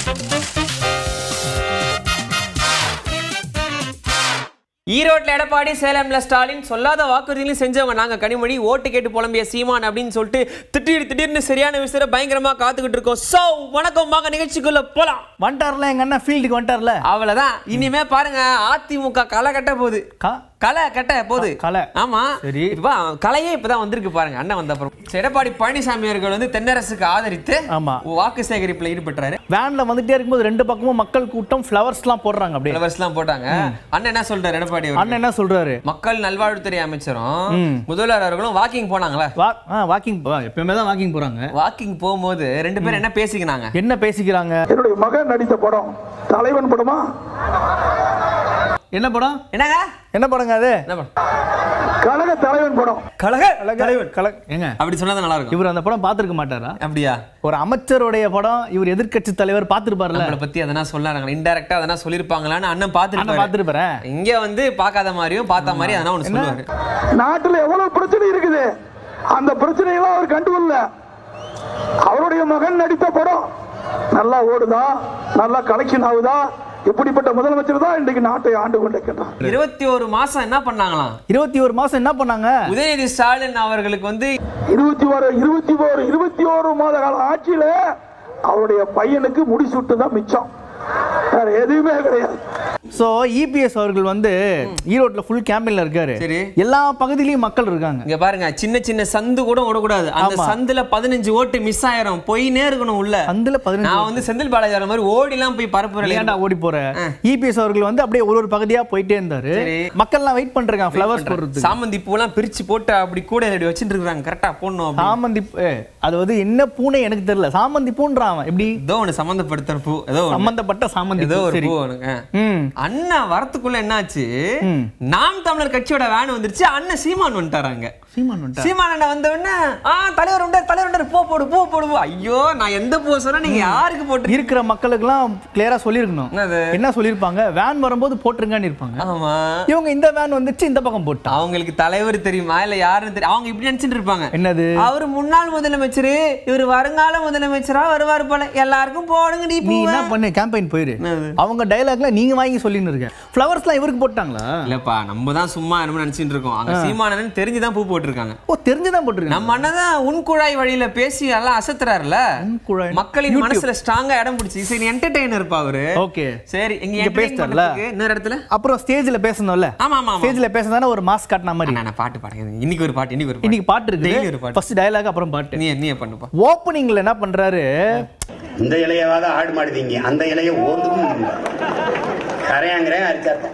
ஈரோட்ல எடப்பாடி சேலம்ல ஸ்டாலின் சொல்லாத வாக்குறுதிகளையும் செஞ்சவங்க நாங்க கனிமொழி ஓட்டு கேட்டு புலம்பிய சீமான் அப்படின்னு சொல்லிட்டு திடீர் திடீர்னு சரியான விஷயம் பயங்கரமா காத்துக்கிட்டு இருக்கோம் சோ வணக்கம் வாங்க நிகழ்ச்சிக்குள்ள போலாம் வந்துட்டார்ல எங்க அண்ணன் ஃபீல்டுக்கு வந்துட்டார்ல அவ்வளவுதான் இனிமே பாருங்க அதிமுக களை கட்ட போகுது கா- களை கட்ட போகுது க- களை. ஆமா சரி. இப்ப கலையே இப்பதான் வந்திருக்கு பாருங்க அண்ணன் வந்த அப்புறம் சரி, எடப்பாடி பழனிசாமி அவர்கள் வந்து தென்னரசுக்கு ஆதரித்து ஆமா. வாக்கு சேகரிப்புல ஈடுபட்டாரு வேன்ல வந்துட்டே இருக்கும்போது ரெண்டு பக்கமும் மக்கள் கூட்டம் ஃப்ளவர்ஸ்லாம் போடுறாங்க அப்படியே ஃபிளவர்ஸ் எல்லாம் போட்டாங்க அண்ணன் என்ன சொல்றாரு எடப்பாடி அவர்கள்? அண்ணன் என்ன சொல்றாரு மக்கள் நல்வாழ்வுத்துறை அமைச்சரும் ம். முதல்வர் அவர்களும் வாக்கிங் போனாங்களா வா ஆ வாக்கிங் எப்பயுமே தான் வாக்கிங் போறாங்க வாக்கிங் போகும்போது ரெண்டு பேரும் என்ன பேசிக்கினாங்க என்ன பேசிக்கிறாங்க என்னுடைய மகன் நடித்த படம் தலைவன் படமா என்ன படம் என்னங்க என்ன படங்க அது என்ன படம் கழக தலைவன் படம் கழக தலைவர் கல ஏங்க அப்படி சொன்னா நல்லா இருக்கும் இவர் அந்த படம் பார்த்திருக்க மாட்டாரா அப்படியா ஒரு அமைச்சருடைய படம் இவர் எதிர்க்கட்சி தலைவர் பார்த்திருப்பார்ல நம்மளை பத்தி அதனா சொல்லாங்க இன்டைரக்டா அதனா சொல்லிருப்பாங்களான்னு அண்ணன் அண்ணன் பாத்துட்டு பார்த்திருப்பாரேன் இங்க வந்து பார்க்காத மாதிரியும் பார்த்த மாதிரி அதனா ஒண்ணு சொல்லுவாரு நாட்டுல எவ்வளவு பிரச்சனை இருக்குது அந்த பிரச்சனையெல்லாம் அவர் கண்டுகொள்ள அவருடைய மகன் நடித்த படம் நல்லா ஓடுதா நல்லா கலெக்ஷன் ஆகுதா இப்படிப்பட்ட முதலமைச்சர் தான் இன்றைக்கு நாட்டை ஆண்டு கொண்டிருக்கின்றார் இருபத்தி ஒரு மாசம் என்ன பண்ணாங்களாம் இருபத்தி ஒரு மாசம் என்ன பண்ணாங்க உதயநிதி ஸ்டாலின் அவர்களுக்கு வந்து இருபத்தி ஒரு இருபத்தி ஒரு இருபத்தி ஒரு மாத கால ஆட்சியில அவருடைய பையனுக்கு முடிசூட்டு தான் மிச்சம் வேற எதுவுமே கிடையாது சோ இபிஎஸ் அவர்கள் வந்து ஈரோட்ல ஃபுல் கேம்பெயின்ல இருக்காரு சரி. எல்லா பகுதியிலயும் மக்கள் இருக்காங்க இங்க பாருங்க சின்ன சின்ன சந்து கூட விடக்கூடாது அந்த ஆமா. சந்துல பதினஞ்சு ஓட்டு மிஸ் ஆயிரும் போயினே இருக்கணும் உள்ள சந்துல பதினஞ்சு நான் வந்து செந்தில் பாலாஜி வர மாதிரி ஓடிலாம் போய் பரப்புறேன் ஏன்டா ஓடி போற இபிஎஸ் அவர்கள் வந்து அப்படியே ஒரு ஒரு பகுதியா போயிட்டே இருந்தாரு சரி. மக்கள்லாம் வெயிட் பண்றாங்க ஃப்ளவர்ஸ் போடுறதுக்கு சாமந்தி பூலாம் பிரிச்சு போட்டு அப்படி கூட ரெடி வச்சுட்டு இருக்காங்க கரெக்டா போடணும் அப்படி சாமந்தி பூ- ஏ, அது வந்து என்ன பூனை எனக்கு தெரியல சாமந்தி பூன்றான் அவன் எப்படி ஏதோ ஒண்ணு சம்பந்தப்படுத்துற பூ ஏதோ ஒண்ணு. சம்பந்தப்பட்ட சாமந்தி ஏதோ பூ ஒரு சரி பூ ஒண்ணுங்க ம் அண்ணா வரத்துக்குள்ள என்னாச்சு ம். நாம் தமிழர் கட்சியோட வேன் வந்துருச்சு அண்ணன் சீமான் வந்துட்டாராங்க சீமான் வந்துட்டா சீமான் அண்ணன் வந்த உடனே ஆ தலைவர் உண்டார் தலைவர் உண்டார் பூ போடு பூ போடு பூ ஐயோ நான் எந்த பூ சொன்னா நீங்க யாருக்கு போட்டு இருக்கிற மக்களுக்கெல்லாம் கிளியரா சொல்லியிருக்கணும் என்னது? என்ன சொல்லியிருப்பாங்க வேன் வரும்போது போட்டுருங்கன்னு இருப்பாங்க ஆமா இவங்க இந்த வேன் வந்துச்சு இந்த பக்கம் போட்டா அவங்களுக்கு தலைவர் தெரியுமா இல்ல யாருன்னு தெரியும் அவங்க இப்படி நினைச்சிட்டு இருப்பாங்க என்னது அவரு முன்னாள் முதலமைச்சர் இவர் வருங்கால முதலமைச்சரா வருவார் போல எல்லாருக்கும் போடுங்க நீ நீ பூவை. என்ன பண்ணு கேம்பெயின் போயிரு என்னது? அவங்க டைலாக்ல நீங்க வாங்கி சொல்லின்னு இருக்க ஃப்ளவர்ஸ்லாம் இவருக்கு போட்டாங்களா இல்லப்பா நம்ம தான் சும்மா என்னமோ நினைச்சிட்டு இருக்கோம் அங்க சீமானன் தெரிஞ்சுதான் பூ போட்டிருக்காங்க ஓ தெரிஞ்சுதான் போட்டிருக்காங்க நம்ம அண்ணன் தான் உன் குழாய் வழியில பேசி எல்லாம் அசத்துறாருல குழாய். மக்களின் YouTube. மனசுல ஸ்ட்ராங்கா இடம் பிடிச்சி சரி என்டர்டெய்னர் இருப்பா அவரு ஓகே சரி இங்க இங்க entertain பேசிட்டார்ல? பண்றதுக்கு இன்னொரு இடத்துல அப்புறம் ஸ்டேஜ்ல பேசணும்ல ஆமா ஆமா ஆமா ஸ்டேஜ்ல பேசுனதானே ஒரு மாஸ் காட்டின மாதிரி அண்ணா, நான் பாட்டு பாடுங்க இன்னைக்கு ஒரு பாட்டு இன்னைக்கு ஒரு பாட்டு இன்னைக்கு பாட்டு Daily ஒரு இருக்கு பாட்டு. ஃபர்ஸ்ட் டயலாக் அப்புறம் பாட்டு நீ நீ பண்ணுப்பா ஓப்பனிங்ல என்ன பண்றாரு இந்த இலையவாத ஆடு மாடுதீங்க அந்த இலைய ஓந்துக்கும் கரையாங்கிறேன் அரிச்சாத்தான்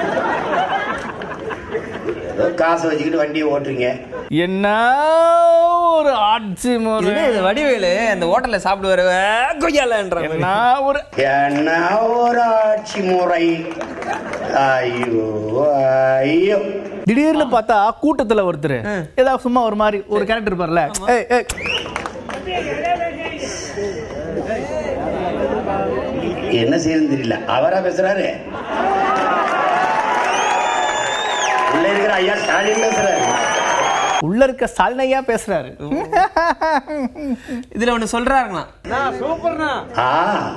ஏதோ காசை வச்சுக்கிட்டு வண்டியை ஓட்டுறீங்க என்ன ஒரு ஆட்சி முறை இதுவே இது வடிவேலு அந்த ஹோட்டல்ல சாப்பிடுவாரு கொய்யாலன்ற என்ன ஒரு என்ன ஒரு ஆட்சி முறை ஐயோ ஐயோ திடீர்னு பார்த்தா கூட்டத்துல ஒருத்தர் ஏதாவது சும்மா ஒரு மாதிரி ஒரு கேரக்டர் இருப்பார்ல ஏய் ஏய் என்ன செய்யணும்னு தெரியல அவரா பேசுறாரு உள்ள இருக்கிற ஐயா ஸ்டாலின் பேசுறாரு உள்ள இருக்க சல்னையா பேசுறாரு இதுல ஒண்ணு சொல்றாருங்களாம் ஆ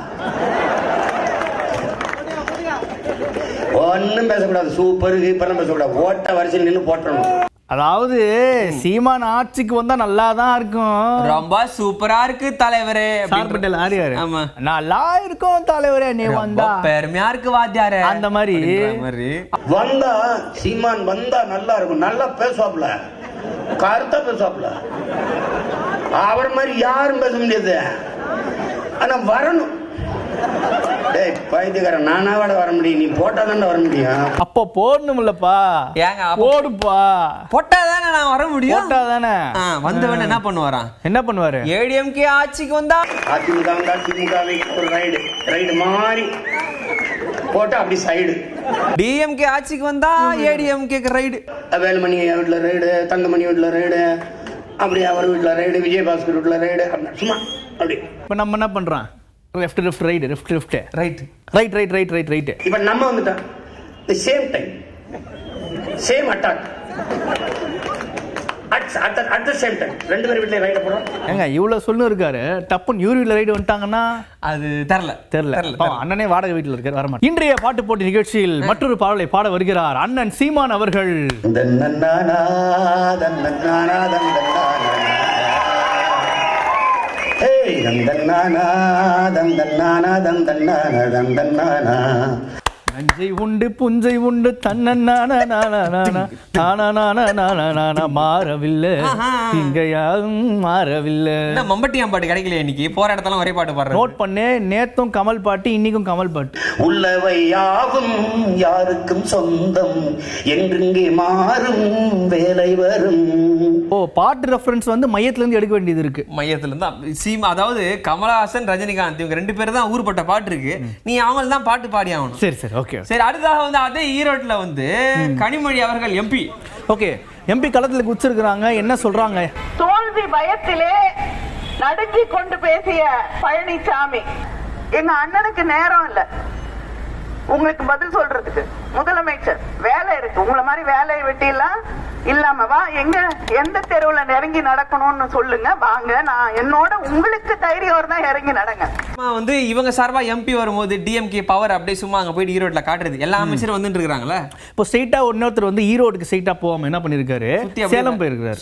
ஒன்னும் பேசக்கூடாது சூப்பர் கீப்பர்லாம் பேசக்கூடாது ஓட்ட வரிசையில் நின்று போட்டணும் அதாவது சீமான் ஆட்சிக்கு வந்தா நல்லா தான் இருக்கும் ரொம்ப சூப்பரா இருக்கு தலைவரே சார் அப்படின்ற- பட்டேல் ஆரியாரு ஆமா நல்லா இருக்கும் தலைவரே நீ ரொம்ப வந்தா பெருமையா இருக்கு வாத்தியாரே அந்த மாதிரி. அப்படின்ற மாதிரி வந்தா சீமான் வந்தா நல்லா இருக்கும் நல்லா பேசுவாப்ல கருத்தா பேசுவாப்ல அவர் மாதிரி யாரும் பேச முடியாது ஆனா வரணும் டேய் பைத்தியக்காரன் நானா விட வர முடியும் நீ போட்டா வர முடியும் அப்போ போடணும்லப்பா ஏங்க அப்ப போடுப்பா போட்டா தானே நான் வர முடியும் போட்டா தானே ஆ, வந்தவன் என்ன பண்ணுவாராம் என்ன பண்ணுவாரு ஏடிஎம்கே ஆட்சிக்கு வந்தா அதிமுக வந்தா திமுக ஒரு ரைடு ரைடு மாதிரி போட்டு அப்படி சைடு டிஎம்கே ஆட்சிக்கு வந்தா ஏடிஎம்கே ரைடு வேலுமணி வீட்டுல ரைடு தங்கமணி வீட்டுல ரைடு அப்படி அவர் வீட்டுல ரைடு விஜயபாஸ்கர் வீட்டுல ரைடு அப்படி சும்மா அப்படி இப்போ நம்ம என்ன பண்றோம் left left right left left right right right right right right இப்ப நம்ம வந்துட்டோம் the same time same attack at the same time ரெண்டு பேரும் வீட்டில் ரைட போகிறோம் ஏங்க இவ்வளவு சொல்லு இருக்காரு டப்புன்னு இவரு வீட்டுல ரைடு வந்துட்டாங்கன்னா அது தெரில தெரியல பாவம், அண்ணனே வாடகை வீட்டுல இருக்காரு வரமாட்டேன் இன்றைய பாட்டு போட்டி நிகழ்ச்சியில் மற்றொரு பாடலை பாட வருகிறார் அண்ணன் சீமான் அவர்கள் தன்னன்னானா, தன்னன்னானா, தன்னன்னானா. ஏய், தந்தன்னானா, தந்தன்னானா, தந்தன்னானா, தந்தன்னானா. நஞ்சை உண்டு புஞ்சை உண்டு தன்னன்னான மாறவில்லை இங்க யாரும் மாறவில்லை என்ன மம்பட்டியாம் பாட்டு கிடைக்கலையே இன்னைக்கு போற இடத்துல ஒரே பாட்டு பாடுறேன் நோட் பண்ணு நேத்தும் கமல் பாட்டு இன்னைக்கும் கமல் பாட்டு உள்ளவை யாவும் யாருக்கும் சொந்தம் என்றிங்கே மாறும் வேலை வரும் ஓ பாட்டு ரெஃபரன்ஸ் வந்து மையத்துல இருந்து எடுக்க வேண்டியது இருக்கு மையத்துல இருந்து சீமா அதாவது கமலஹாசன் ரஜினிகாந்த் இவங்க ரெண்டு பேரும் தான் ஊர்பட்ட பாட்டு இருக்கு நீ அவங்கள தான் பாட்டு பாடி ஆகணும் சரி சரி ஓகே சரி அடுத்ததாக வந்து அதே ஈரோட்ல வந்து கனிமொழி அவர்கள் எம்பி ஓகே எம்பி களத்துல குச்சிருக்கிறாங்க என்ன சொல்றாங்க தோல்வி பயத்திலே நடுங்கி கொண்டு பேசிய பழனிசாமி எங்க அண்ணனுக்கு நேரம் இல்ல உங்களுக்கு பதில் சொல்றதுக்கு முதலமைச்சர் வேலை இருக்கு உங்களை மாதிரி வேலையை வெட்டிலாம் இல்லாம வா எங்க எந்த தெருவுல இறங்கி நடக்கணும்னு சொல்லுங்க வாங்க நான் என்னோட உங்களுக்கு தைரியம் இருந்தா இறங்கி நடங்க சும்மா வந்து இவங்க சார்பா எம்பி வரும்போது டிஎம்கே பவர் அப்படியே சும்மா அங்க போயிட்டு ஈரோட்ல காட்டுறது எல்லா அமைச்சரும் வந்துட்டு இருக்காங்களே இப்போ ஸ்ட்ரைட்டா இன்னொருத்தர் வந்து ஈரோடுக்கு ஸ்ட்ரைட்டா போகாம என்ன பண்ணிருக்காரு சுத்தி அப்படியே சேலம் போயிருக்கிறாரு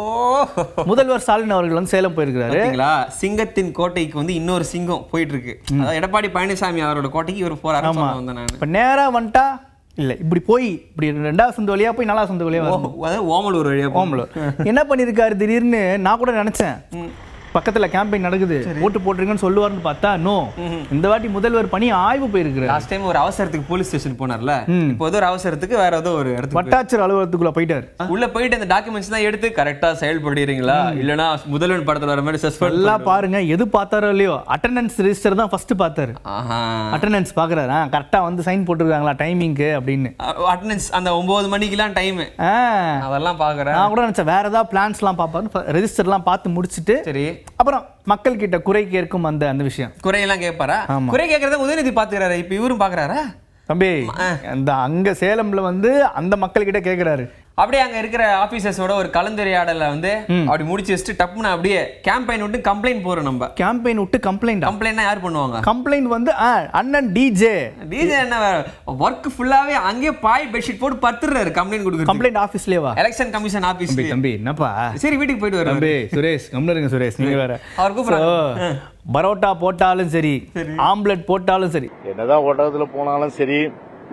ஓ முதல்வர் ஸ்டாலின் அவர்கள் வந்து சேலம் போயிருக்கிறாரு பாத்தீங்களா சிங்கத்தின் கோட்டைக்கு வந்து இன்னொரு சிங்கம் போயிட்டு இருக்கு அதாவது எடப்பாடி பழனிசாமி அவரோட கோட்டைக்கு இவர் போறாரு ஆமா சொல்ல வந்தேன் நான் இப்ப நேரா வந்துட்டா இல்ல இப்படி போய் இப்படி ரெண்டாவது சந்து வழியா போய் நாலாவது சந்து வழியா வரணும் அதாவது ஓமலூர் வழியா போ- ஓமலோ என்ன பண்ணிருக்காரு திடீர்னு நான் கூட நினைச்சேன் பக்கத்துல கேம்பெயின் நடக்குது ஓட்டு போட்டுருங்கன்னு சொல்லுவாருன்னு பார்த்தா நோ இந்த வாட்டி முதல்வர் பணி ஆய்வு போயிருக்கிறார் லாஸ்ட் டைம் ஒரு அவசரத்துக்கு போலீஸ் ஸ்டேஷன் போனார்ல இப்போ ஏதோ ஒரு அவசரத்துக்கு வேற ஏதோ ஒரு இடத்துக்கு போய்- வட்டாட்சியர் அலுவலகத்துக்குள்ள போயிட்டாரு உள்ள போயிட்டு அந்த டாக்குமெண்ட்ஸ் தான் எடுத்து கரெக்டா செயல்படுறீங்களா இல்லனா முதல்வன் படத்துல வர மாதிரி சஸ்பெண்ட் எல்லாம் பாருங்க எது பார்த்தாரோ இல்லையோ அட்டெண்டன்ஸ் ரெஜிஸ்டர் தான் ஃபர்ஸ்ட் பார்த்தாரு ஆஹா அட்டெண்டன்ஸ் பாக்குறாரு கரெக்டா வந்து சைன் போட்டுருக்காங்களா டைமிங்க்கு அப்படின்னு அட்டெண்டன்ஸ் அந்த ஒன்பது மணிக்கெல்லாம் டைம் ஆ, அதெல்லாம் பாக்குறேன் நான் கூட நினைச்சேன் வேற ஏதாவது பிளான்ஸ்லாம் பார்ப்பாரு ரெஜிஸ்டர்லாம் பார்த்து முடிச்சிட்டு சரி அப்புறம் மக்கள் கிட்ட குறை கேட்கும் அந்த அந்த விஷயம் குறையெல்லாம் கேட்பாரா ஆமா. குறை கேட்கறத உதயநிதி பாத்துக்கிறாரு இப்ப இவரும் பாக்குறாரா தம்பி அந்த அங்க சேலம்ல வந்து அந்த மக்கள் கிட்ட கேக்குறாரு அப்படியே அங்க இருக்கிற ஆபீசர்ஸோட ஒரு கலந்துரையாடல வந்து அப்படி முடிச்சு வச்சுட்டு டப்புன்னு அப்படியே கேம்பெயின் விட்டு கம்ப்ளைண்ட் போறோம் நம்ம கேம்பெயின் விட்டு கம்ப்ளைண்ட் கம்ப்ளைண்ட்னா யார் பண்ணுவாங்க கம்ப்ளைண்ட் வந்து ஆ, அண்ணன் டிஜே டிஜே என்ன ஒர்க் ஃபுல்லாவே அங்கேயே பாய் பெட்ஷீட் போட்டு பத்துறாரு கம்ப்ளைண்ட் கொடுக்குறது கம்ப்ளைண்ட் ஆஃபீஸ்லயே வா எலெக்ஷன் கமிஷன் ஆபீஸ் தம்பி தம்பி என்னப்பா சரி வீட்டுக்கு போயிட்டு வர தம்பி சுரேஷ் கம்னு இருங்க சுரேஷ் நீங்க வேற அவர் கூப்பிடுறாங்க. So, பரோட்டா போட்டாலும் சரி ஆம்லெட் போட்டாலும் சரி என்னதான் ஒட்டகத்துல போனாலும் சரி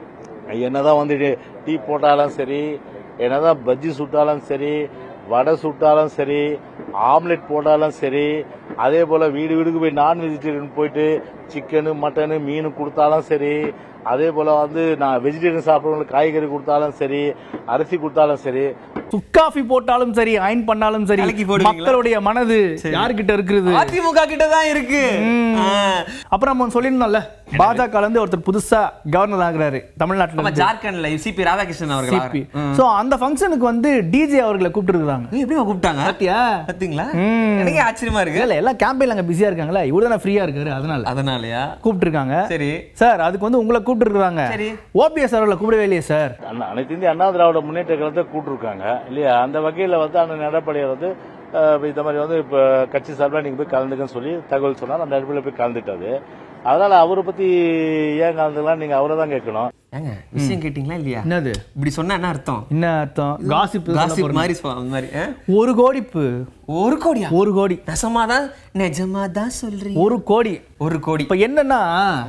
என்னதான் வந்து டீ போட்டாலும் சரி என்னதான் பஜ்ஜி சுட்டாலும் சரி வடை சுட்டாலும் சரி ஆம்லெட் போட்டாலும் சரி அதே போல வீடு வீடுக்கு போய் நான் வெஜிடேரியன் போயிட்டு சிக்கனு மட்டனு மீன் கொடுத்தாலும் சரி அதே போல வந்து நான் வெஜிடேரியன் சாப்பிட்றவங்களுக்கு காய்கறி கொடுத்தாலும் சரி அரிசி கொடுத்தாலும் சரி சுக்காஃபி போட்டாலும் சரி அயன் பண்ணாலும் சரி கலக்கி போடுவீங்களா? மக்களுடைய மனது யார்கிட்ட இருக்குது அதிமுக கிட்ட தான் இருக்கு ஆ. அப்புறம் நம்ம சொல்லியிருந்தோம்ல பாஜக இருந்து ஒருத்தர் புதுசா கவர்னர் ஆகுறாரு தமிழ்நாட்டுல ஆமா இருந்து. ஜார்க்கண்ட்ல சிபி ராதாகிருஷ்ணன் அவர்கள் சிபி சோ அந்த ஃபங்க்ஷனுக்கு வந்து டிஜே அவர்களை கூப்பிட்டு இருக்காங்க எப்படி கூப்பிட்டாங்க பாத்தியா பாத்தீங்களா ம். எனக்கே ஆச்சரியமா இருக்கு இல்ல எல்லாம் கேம்பெயின்ல அங்க பிஸியா இருக்காங்களா இவரு தானே ஃப்ரீயா இருக்காரு அதனால அதனாலயா கூப்பிட்டு இருக்காங்க சரி சார் அதுக்கு வந்து உங்களை கூப்பிட்டு இருக்காங்க சரி. ஓபிஎஸ் அவர்களை கூப்பிடவே இல்லையே சார் அண்ணா- அனைத்து இந்திய அண்ணா திராவிட முன்னேற்ற கழகத்தை கூட்டிருக்காங்க இல்லையா அந்த வகையில வந்து அண்ணன் எடப்பாடியார் வந்து அஹ், இந்த மாதிரி வந்து இப்ப கட்சி சார்பா நீங்க போய் கலந்துக்கன்னு சொல்லி தகவல் சொன்னார் அந்த அடிப்படையில் போய் கலந்துட்டாரு அதனால அவரை பத்தி ஏன் கலந்துக்கலாம் நீங்க அவரை தான் கேட்கணும் ஏங்க விஷயம் கேட்டீங்களா இல்லையா என்னது இப்படி சொன்னா என்ன அர்த்தம் என்ன அர்த்தம் காசிப் காசிப் மாதிரி சொ- அந்த மாதிரி ஆ? ஒரு கோடிப்பு ஒரு கோடியா ஒரு கோடி நெசமாதான் நிஜமாதான் சொல்றீங்க ஒரு கோடி ஒரு கோடி இப்ப என்னன்னா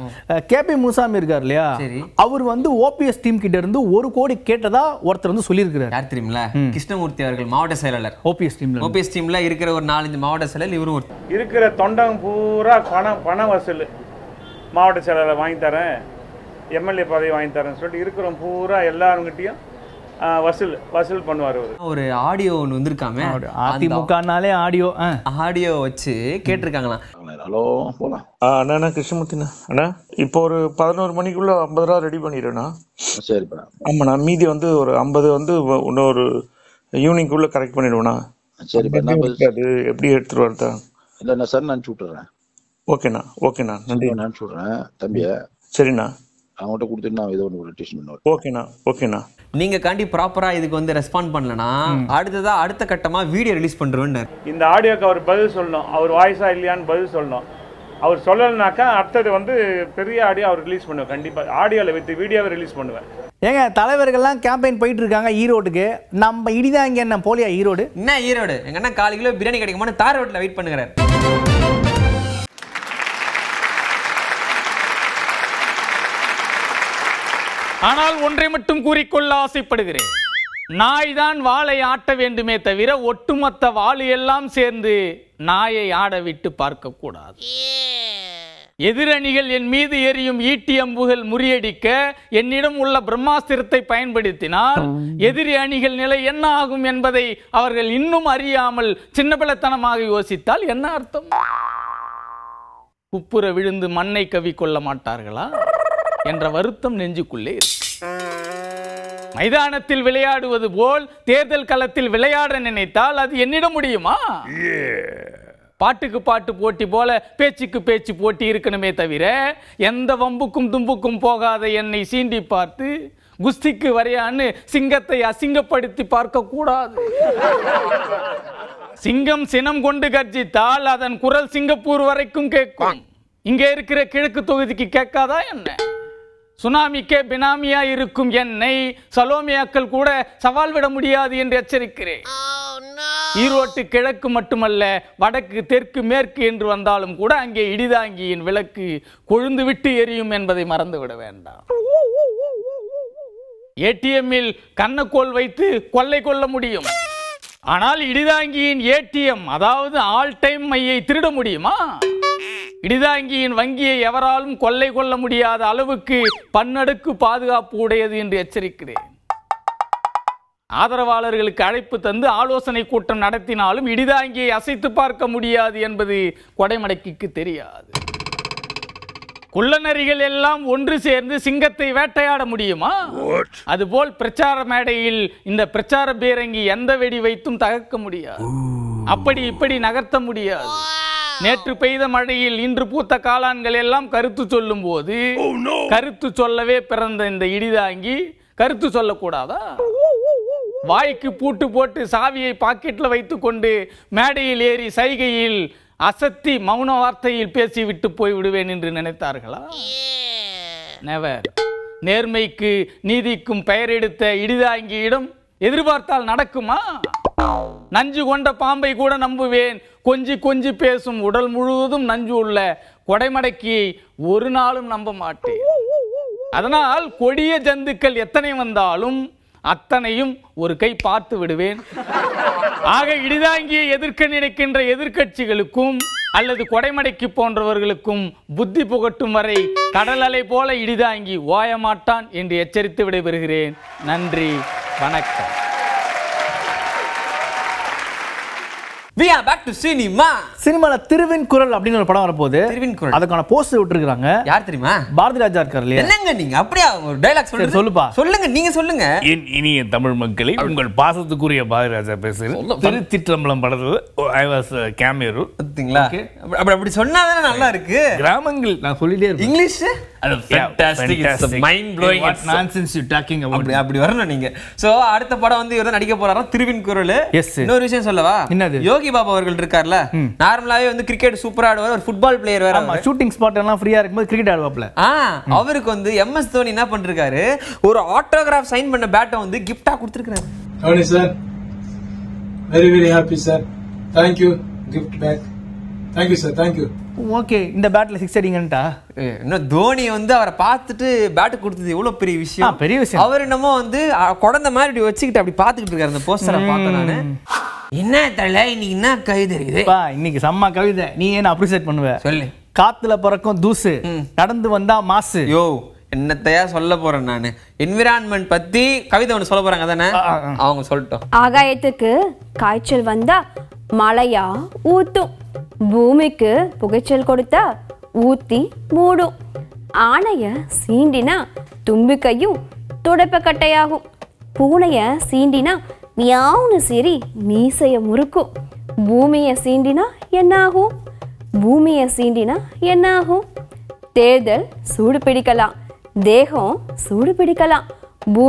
கேபி முனுசாமி இருக்கார் இல்லையா சரி. அவர் வந்து ஓபிஎஸ் டீம் கிட்ட இருந்து ஒரு கோடி கேட்டதா ஒருத்தர் வந்து சொல்லியிருக்கிறார் யார் தெரியுமில கிருஷ்ணமூர்த்தி அவர்கள் மாவட்ட செயலாளர் ஓபிஎஸ் டீம்ல ஓபிஎஸ் டீம்ல இருக்கிற ஒரு நாலஞ்சு மாவட்ட செயலர் இவரும் ஒரு இருக்கிற தொண்டம் பூரா பணம் பண வசூல் மாவட்ட செயலாளர் வாங்கி தரேன் எம்எல்ஏ பதவி வாங்கி தரேன்னு சொல்லிட்டு இருக்கிறவங்க பூரா எல்லாருங்கிட்டையும் ஆ, வசூல் வசூல் பண்ணுவார் அவர் ஒரு ஆடியோ ஒன்று வந்திருக்காமே அதிமுகனாலே ஆடியோ ஆடியோ வச்சு கேட்டிருக்காங்களாம் ஹலோ போலாம் அண்ணா அண்ணா கிருஷ்ணமூர்த்திண்ணா அண்ணா இப்போ ஒரு பதினோரு மணிக்குள்ள ஐம்பது ரூபா ரெடி பண்ணிடுண்ணா சரிப்பா ஆமாண்ணா மீதி வந்து ஒரு ஐம்பது வந்து வ- இன்னொரு ஈவினிங்குள்ள கரெக்ட் பண்ணிடுவோண்ணா சரிப்பா நான் போய் அது எப்படி எடுத்துட்டு வரதா இல்லை நான் சார் நான் அனுப்பிச்சு விட்டுறேன் ஓகேண்ணா ஓகேண்ணா நன்றி நான் அனுப்பிச்சு விட்றேன் தம்பியை சரிண்ணா அவங்கள்ட்ட கொடுத்துட்டு நான் ஏதோ ஒன்று ஒரு டியூஷன் பண்ணுவேன் ஓகேண்ணா ஓகேண்ணா நீங்க காண்டி ப்ராப்பரா இதுக்கு வந்து ரெஸ்பாண்ட் பண்ணலனா அடுத்ததா அடுத்த கட்டமா வீடியோ ரிலீஸ் பண்றோம்னு இந்த ஆடியோக்கு அவர் பதில் சொல்லணும் அவர் வாய்ஸா இல்லையான்னு பதில் சொல்லணும் அவர் சொல்லலைனாக்கா அடுத்தது வந்து பெரிய ஆடியோ அவர் ரிலீஸ் பண்ணுவேன் கண்டிப்பாக ஆடியோவில் வித் வீடியோவை ரிலீஸ் பண்ணுவேன் ஏங்க தலைவர்கள்லாம் கேம்பெயின் போயிட்டு இருக்காங்க ஈரோட்டுக்கு நம்ம இடிதான் இங்க என்ன போலியா ஈரோடு என்ன ஈரோடு எங்க அண்ணா கால் கிலோ பிரியாணி கிடைக்குமான்னு தார் ரோட்ல வெயிட் பண்ணுகிறார் ஆனால் ஒன்றை மட்டும் கூறிக்கொள்ள ஆசைப்படுகிறேன் நாய் தான் வாளை ஆட்ட வேண்டுமே தவிர ஒட்டுமொத்த வாளு எல்லாம் சேர்ந்து நாயை ஆட விட்டு பார்க்க கூடாது எதிரணிகள் என் மீது எரியும் ஈட்டி அம்புகள் முறியடிக்க என்னிடம் உள்ள பிரம்மாஸ்திரத்தை பயன்படுத்தினால் எதிரி அணிகள் நிலை என்ன ஆகும் என்பதை அவர்கள் இன்னும் அறியாமல் சின்னபிள்ளத்தனமாக யோசித்தால் என்ன அர்த்தம் குப்புற விழுந்து மண்ணை கவி கொள்ள மாட்டார்களா என்ற வருத்தம் நெஞ்சுக்குள்ளே இருக்கு மைதானத்தில் விளையாடுவது போல் தேர்தல் களத்தில் விளையாட நினைத்தால் அது என்னிடம் முடியுமா பாட்டுக்கு பாட்டு போட்டி போல பேச்சுக்கு பேச்சு போட்டி இருக்கணுமே தவிர எந்த வம்புக்கும் தும்புக்கும் போகாத என்னை சீண்டி பார்த்து குஸ்திக்கு வரையான்னு சிங்கத்தை அசிங்கப்படுத்தி பார்க்க கூடாது சிங்கம் சினம் கொண்டு கர்ஜித்தால் அதன் குரல் சிங்கப்பூர் வரைக்கும் கேட்கும் இங்க இருக்கிற கிழக்கு தொகுதிக்கு கேட்காதா என்ன சுனாமிக்கே பினாமியா இருக்கும் என்னை சலோமியாக்கள் கூட சவால் விட முடியாது என்று எச்சரிக்கிறேன் ஈரோட்டு கிழக்கு மட்டுமல்ல வடக்கு தெற்கு மேற்கு என்று வந்தாலும் கூட அங்கே இடிதாங்கியின் விளக்கு கொழுந்து விட்டு எரியும் என்பதை மறந்துவிட வேண்டாம் ஏடிஎம்மில் கண்ணக்கோல் வைத்து கொள்ளை கொள்ள முடியும் ஆனால் இடிதாங்கியின் ஏடிஎம் அதாவது ஆல் டைம் மையை திருட முடியுமா இடிதாங்கியின் வங்கியை எவராலும் கொள்ளை கொள்ள முடியாத அளவுக்கு பன்னடுக்கு பாதுகாப்பு உடையது என்று எச்சரிக்கிறேன் ஆதரவாளர்களுக்கு அழைப்பு தந்து ஆலோசனை கூட்டம் நடத்தினாலும் இடிதாங்கியை அசைத்து பார்க்க முடியாது என்பது கொடைமடக்கிக்கு தெரியாது குள்ளநரிகள் எல்லாம் ஒன்று சேர்ந்து சிங்கத்தை வேட்டையாட முடியுமா அதுபோல் பிரச்சார மேடையில் இந்த பிரச்சார பீரங்கி எந்த வெடி வைத்தும் தகர்க்க முடியாது அப்படி இப்படி நகர்த்த முடியாது நேற்று பெய்த மழையில் இன்று பூத்த காளான்கள் எல்லாம் கருத்து சொல்லும் போது கருத்து சொல்லவே பிறந்த இந்த இடிதாங்கி கருத்து சொல்லக்கூடாதா வாய்க்கு பூட்டு போட்டு சாவியை பாக்கெட்ல வைத்துக்கொண்டு மேடையில் ஏறி சைகையில் அசத்தி மௌன வார்த்தையில் பேசிவிட்டு போய் விடுவேன் என்று நினைத்தார்களா நெவர் நேர்மைக்கு நீதிக்கும் பெயர் எடுத்த இடிதாங்கியிடம் எதிர்பார்த்தால் நடக்குமா நஞ்சு கொண்ட பாம்பை கூட நம்புவேன் கொஞ்சி கொஞ்சி பேசும் உடல் முழுவதும் நஞ்சு உள்ள கொடைமடக்கியை ஒரு நாளும் நம்ப மாட்டேன் அதனால் கொடிய ஜந்துக்கள் எத்தனை வந்தாலும் அத்தனையும் ஒரு கை பார்த்து விடுவேன் ஆக இடிதாங்கியை எதிர்க்க நினைக்கின்ற எதிர்க்கட்சிகளுக்கும் அல்லது கொடைமடைக்கு போன்றவர்களுக்கும் புத்தி புகட்டும் வரை கடல் அலை போல இடிதாங்கி ஓயமாட்டான் என்று எச்சரித்து விடைபெறுகிறேன் நன்றி வணக்கம் we are back to cinema சினிமால திருவின் குரல் அப்படின்னு ஒரு படம் வரப்போகுது திருவின் குரல். அதுக்கான போஸ்டர் விட்டுருக்காங்க யார் தெரியுமா பாரதி ராஜா இருக்கார் இல்லையா என்னங்க நீங்க அப்படியா ஒரு டைலாக் சொல்லுங்க சொல்லுப்பா. சொல்லுங்க நீங்க சொல்லுங்க என் இனிய தமிழ் மக்களை உங்கள் பாசத்துக்குரிய பாரதிராஜா பேசுகிறேன் திருச்சிற்றம்பலம் படத்தில் ஐ வாஸ் கேமியரு பாத்தீங்களா அப்படி அப்படி சொன்னாதானே நல்லா இருக்கு கிராமங்கள் நான் சொல்லிட்டே இருப்பேன் இங்கிலீஷ் அது fantastic. It's a mind blowing. What It's a- nonsense you talking about? அப்படி அப்படி வரணும் நீங்க சோ அடுத்த படம் வந்து இவர் நடிக்க போறாரா திருவின் குரல் Yes. இன்னொரு விஷயம் சொல்லவா என்னது? யோகி பாபா அவர்கள் இருக்கார்ல நார்மலாவே வந்து கிரிக்கெட் சூப்பரா ஆடுவார் ஒரு ஃபுட்பால் பிளேயர் வேற ஆமா அவரு. ஷூட்டிங் ஸ்பாட் எல்லாம் ஃப்ரீயா இருக்கும்போது கிரிக்கெட் ஆடுவாப்ல ஆ அவருக்கு வந்து எம்எஸ் தோனி என்ன பண்ணிருக்காரு ஒரு ஆட்டோகிராஃப் சைன் பண்ண பேட்டை வந்து கிஃப்டா கொடுத்துருக்காரு Tony sir, very very happy sir. Thank you. Gift back. Thank you sir. Thank you. Okay இந்த பேட்ல சிக்ஸ் அடிங்கன்ட்டா இன்னும் தோனி வந்து அவரை பார்த்துட்டு பேட்டு கொடுத்தது எவ்வளவு பெரிய விஷயம் ஆ, பெரிய விஷயம். அவர் என்னமோ வந்து அ, குழந்தை மாதிரி இப்படி வச்சுக்கிட்டு அப்படி பார்த்துக்கிட்டு இருக்காரு அந்த போஸ்டரை பார்த்தேன் நானு என்ன தலை இன்னைக்கு என்ன கவிதை இருக்குது பா இன்னைக்கு செம்ம கவிதை நீ என்ன அப்ரிசியேட் பண்ணுவ சொல்லு காத்துல பறக்கும் தூசு நடந்து வந்தா மாசு யோ என்னத்தையா சொல்ல போறேன் நானு என்விரான்மெண்ட் பத்தி கவிதை ஒன்று சொல்ல போறாங்க தானே அவங்க சொல்லட்டும் ஆகாயத்துக்கு காய்ச்சல் வந்தா மழையா ஊத்தும் பூமிக்கு புகைச்சல் கொடுத்தா ஊத்தி மூடும் ஆனைய சீண்டினா தும்பிக்கையும் துடைப்பக்கட்டையாகும் பூனைய சீண்டினா மியாவுன்னு சீறி மீசைய முறுக்கும் பூமியை சீண்டினா என்னாகும் பூமியை சீண்டினா என்னாகும் தேர்தல் சூடு பிடிக்கலாம் தேகம் சூடு பிடிக்கலாம் பூமி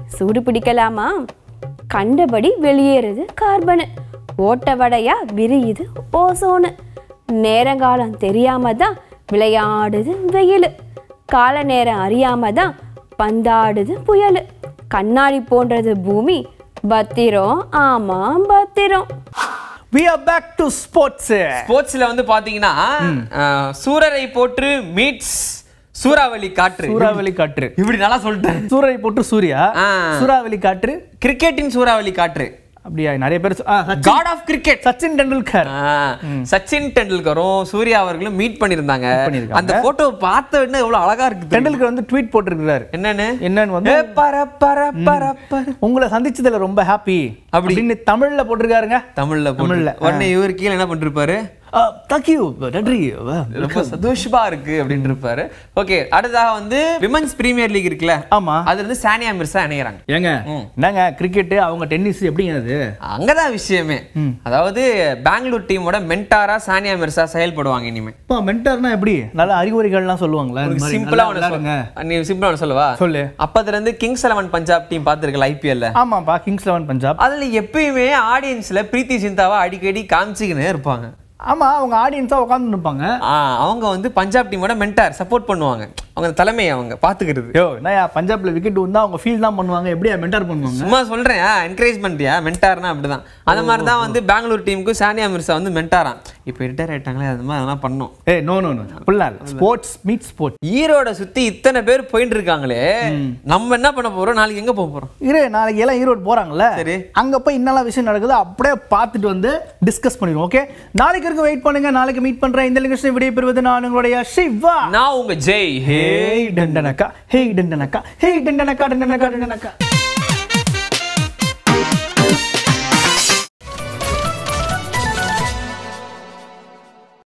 சூடு பிடிக்கலாமா கண்டபடி வெளியேறுது கார்பனு ஓட்ட வடையா விரியுது ஓசோனு நேரங்காலம் தெரியாம தான் விளையாடுது வெயில் கால நேரம் அறியாம தான் பந்தாடுது புயல் கண்ணாடி போன்றது பூமி பத்திரம் ஆமா பத்திரம் we are back to sports ஸ்போர்ட்ஸ்ல வந்து பாத்தீங்கன்னா அஹ், சூரரை போற்று மீட்ஸ் சூறாவளி காற்று சூறாவளி காற்று இப்படி நல்லா சொல்லிட்டேன் சூறை போட்டு சூர்யா ஆ. சூறாவளி காற்று கிரிக்கெட்டின் சூறாவளி காற்று அப்படியா நிறைய பேர் சொ- ஆ, Sachin- god of cricket Sachin Tendulkar Sachin டெண்டுல்கரும் சூர்யா அவர்களும் மீட் பண்ணிருந்தாங்க பண்ணிருக்காங்க. அந்த போட்டோ பார்த்த உடனே எவ்வளவு அழகா இருக்கு தெரியுமா? டெண்டுல்கர் வந்து ட்வீட் போட்டிருக்கிறாரு என்னன்னு என்னன்னு வந்து ஏ, பர பர பர பர உங்களை சந்திச்சதுல ரொம்ப ஹாப்பி அப்படி. அப்படின்னு தமிழ்ல போட்டிருக்காருங்க தமிழ்ல தமிழ்ல, தமிழ்ல உடனே இவர் கீழே என்ன பண்ணிருப்பாரு தேங்க்யூ நன்றி ரொம்ப சந்தோஷமா இருக்கு அப்படின்னு இருப்பாரு ஓகே அடுத்ததாக வந்து விமன்ஸ் பிரீமியர் லீக் இருக்குல்ல ஆமா அதுல இருந்து சானியா மிர்சா இணையறாங்க ஏங்க என்னங்க கிரிக்கெட் அவங்க டென்னிஸ் எப்படிங்க அது அங்கதான் விஷயமே அதாவது பெங்களூர் டீமோட மென்டாரா சானியா மிர்சா செயல்படுவாங்க இனிமே இப்போ மென்டர்னா எப்படி நல்ல அறிகுறிகள்லாம் சொல்லுவாங்களா இந்த மாதிரி சிம்பிளா நல்லா ஒண்ணு விளையாடுங்க. சொல்லுங்க நீ சிம்பிளா ஒண்ணு சொல்லவா சொல்லு. அப்பத்துல இருந்து கிங்ஸ் லெவன் பஞ்சாப் டீம் பாத்துருக்கல ஐபிஎல்ல ஆமாப்பா கிங்ஸ் லெவன் பஞ்சாப் அதுல எப்பயுமே ஆடியன்ஸ்ல பிரீத்தி சிந்தாவை அடிக்கடி காமிச்சுக்கினே இருப்பாங்க ஆமா அவங்க ஆடியன்ஸா உட்கார்ந்து இருப்பாங்க ஆ, அவங்க வந்து பஞ்சாப் டீமோட மென்டார் சப்போர்ட் பண்ணுவாங்க அவங்க தலைமை அவங்க பாத்துக்கிறது யோ என்னயா பஞ்சாப்ல விக்கெட் வந்தா அவங்க ஃபீல் தான் பண்ணுவாங்க எப்படியா மென்டர் பண்ணுவாங்க சும்மா சொல்றேன் என்கரேஜ்மெண்ட்யா மென்டார்னா அப்படிதான் அந்த மாதிரி தான் வந்து பெங்களூர் டீமுக்கு சானியா மிர்சா வந்து மென்டாராம் இப்போ ரிட்டையர் ஆயிட்டாங்களே அது மாதிரி அதெல்லாம் பண்ணோம் ஏய் நோ நோ நோ அப்படிலாம் இல்ல ஸ்போர்ட்ஸ் மீட் ஸ்போர்ட்ஸ் ஈரோட சுத்தி இத்தனை பேர் போயிட்டு இருக்காங்களே நம்ம என்ன பண்ண போறோம் நாளைக்கு எங்க போக போறோம் இரு நாளைக்கு எல்லாம் ஈரோடு போறாங்கல்ல சரி. அங்க போய் என்னெல்லாம் விஷயம் நடக்குது அப்படியே பார்த்துட்டு வந்து டிஸ்கஸ் பண்ணிடுவோம் ஓகே நாளைக்கு இருக்க வெயிட் பண்ணுங்க நாளைக்கு மீட் பண்றேன் இந்த நிகழ்ச்சி விடைபெறுவது நான் உங்களுடைய சிவா நான் உங்க ஜெய் ஹே ஹேய் டண்டனக்கா ஹேய் டண்டனக்கா ஹேய் டண்டனக்கா டண்டனக்கா டண்டனக்கா